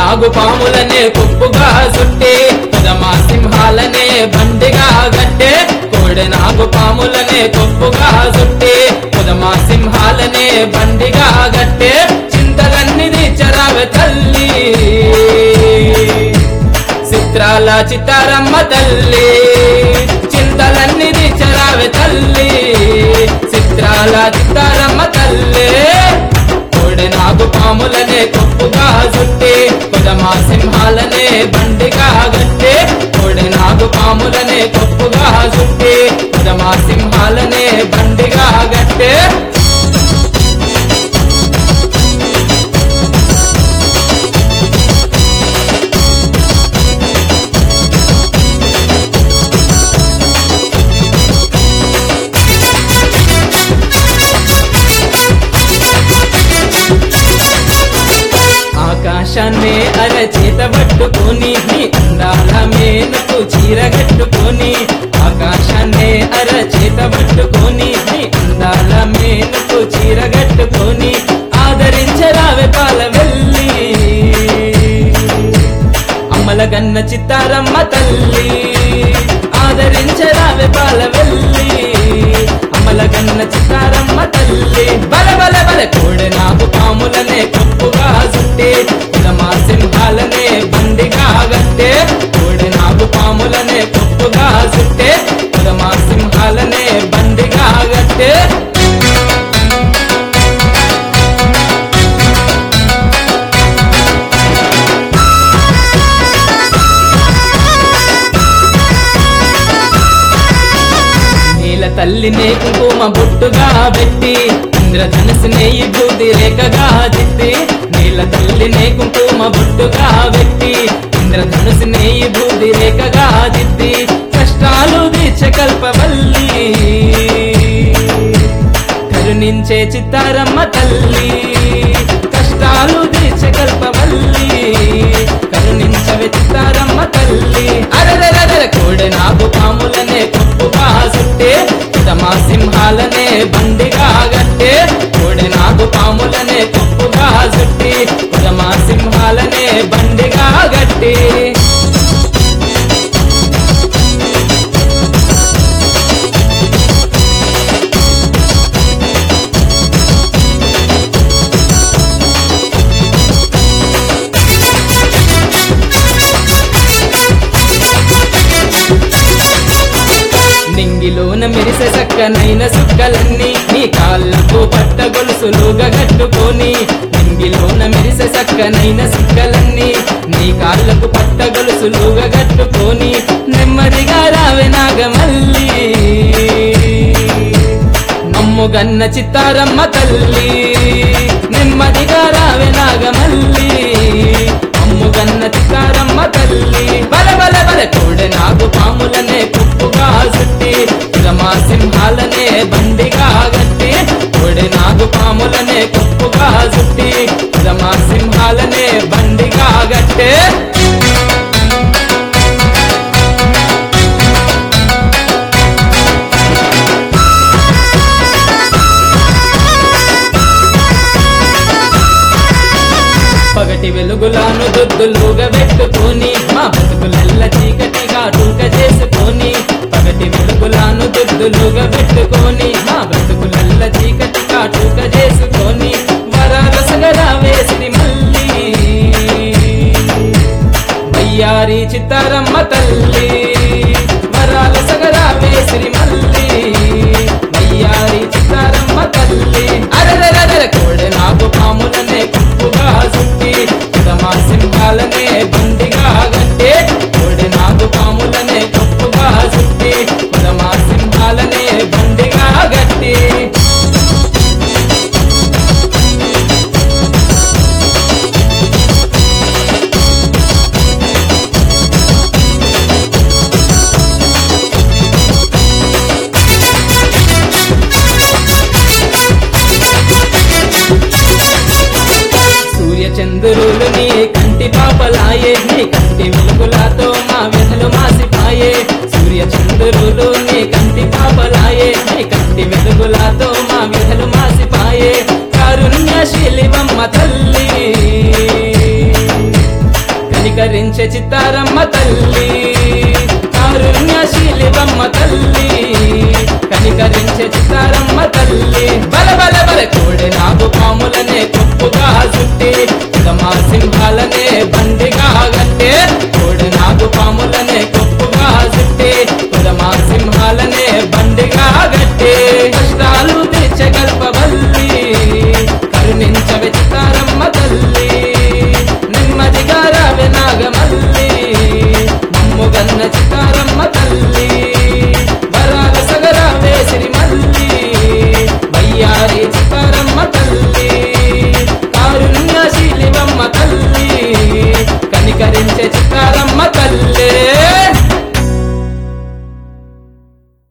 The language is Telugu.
నాగు పాములనే కొప్పుగా సుట్టి కుదమా సింహాలనే బండిగా గట్టే కోడి నాగు పాములనే కొప్పుగా సుట్టి కుదమా సింహాలనే బండిగా గట్టే చింతలన్నీ తీర్చరావే తల్లి చిత్రాల చిత్తారమ్మ తల్లి చింతలన్నీ తీర్చరావే తల్లి చిత్రాల చిత్తారమ్మ తల్లి కోడి నాగు పాములనే కొప్పుగా చుట్టి కుదమా సింహాలనే బండిగా గట్టే కోడి నాగు పాములనే కొప్పుగా చుట్టి కుదమా సింహాలనే బండిగా గట్టే ఆకాశాన్నే అరచేత పట్టుకొని నీ అందాల మేనకు చీర కట్టుకొని ఆకాశాన్నే అరచేత పట్టుకొని నీ అందాల మేనకు చీర కట్టుకొని ఆదరించరావే పాల వెళ్ళి అమ్మల గన్న చిత్తారమ్మ తల్లి ఆదరించరావే పాల వెళ్ళి అమ్మల గన్న చిత్తారమ్మ తల్లి బల బల బల కోడె నాకు పాములనే కప్పుగా చుట్టే కులమా సింహాలనే బండిగా గట్టే కోడె నాకు పాములనే కప్పుగా చుట్టే కులమా సింహాలనే బండిగా గట్టే నీల తల్లినే కుంకుమ బొట్టుగా పెట్టి ఇంద్రధనుసునే ఈ బూది రేఖగా దిద్ది నీల తల్లినే కుంకుమ బొట్టుగా పెట్టి ఇంద్రధనుసునే ఈ బూది రేఖగా దిద్ది కష్టాలు దీర్చకల్పవల్లి కరుణించే చిత్తారమ్మ తల్లి కష్టాలు దీర్చకల్పవల్లి కరుణించవే చిత్తారమ్మ తల్లి అరదరదర కోడె నాగు పాములనే కప్పుగా సుట్టే కుదమా సింహాలనే బండిగా గట్టే కోడె నాగు పాములనే కప్పుగా సుట్టి కుదమా సింహాలనే బండిగా గట్టి నింగిలోన మెరిసే చక్కనైన సుక్కలన్నీ నీ కాళ్ళకు పట్ట గొలుసులుగా కట్టుకొని నింగిలోన మెరిసే చక్కనైన సుక్కలన్నీ నీ కాళ్ళకు పట్ట గొలుసులుగా కట్టుకొని నెమ్మదిగా రావే నాగమల్లి నమ్ముగన్న చిత్తారమ్మ తల్లి నెమ్మదిగా రావే నాగమల్లి అమ్ముగన్న చిత్తారమ్మ తల్లి బల బల బల కోడె నాగు పాములనే కుప్పుగా చుట్టి రమా సింహాలనే బండిగా గట్టి కోడె నాగు పాములనే కుప్పుగా చుట్టి రమా సింహాలనే బండిగా గట్టే పగటి వెలుగులాను దుద్దులుగా పెట్టుకొని మా బతుకులెల్ల చీకటిగా టూక చేసుకొని పగటి వెలుగులాను దుద్దులుగా పెట్టుకొని మా బతుకులెల్ల చీకటిగా టూక చేసుకొని వరాల సగరా వేసి మళ్ళీ వయ్యారి చిత్తారమ్మ తల్లి వరాల సగరా వేసిరి మల్లి వయ్యారి చిత్తారమ్మ తల్లి అరదరదర కోడె నాకు పాములనే కప్పుగా చుట్టి కుదమా సింహాలనే బండిగా గట్టే కోడె నాకు పాములనే కప్పుగా చుట్టి కుదమా సింహాలనే బండిగా గట్టి సూర్య చంద్రులు నీ కంటి పాపలాయే నీ కంటి వెలుగులతో మా వ్యధలు మాసిపాయే సూర్య చంద్రులు నీ కంటి పాపలాయే నీ కంటి వెలుగులతో మా వ్యధలు మాసిపాయే కారుణ్యశీలివమ్మ తల్లి కనికరించే చిత్తారమ్మ తల్లి కారుణ్యశీలివమ్మ తల్లి కనికరించే చిత్తారమ్మ తల్లి బల బల బల కోడి నాగు పాములనే కొప్పుగా చుట్టి కులమా సింహాలనే బండిగా గట్టే కోడి నాగు పాములనే కొప్పుగా చుట్టి కులమా సింహాలనే బండిగా గట్టే కష్టాలు తెచ్చగల్పవల్లి కరుణించవే చిత్తారమ్మ తల్లి నెమ్మదిగా రావే నాగమల్లి మమ్ముగన్న చిత్తారమ్మ తల్లి వరాల సగరావే సిరిమల్లి వయ్యారి చిత్తారమ్మ తల్లి కారుణ్యశీలివమ్మ తల్లి కనికరించే చిత్తారమ్మ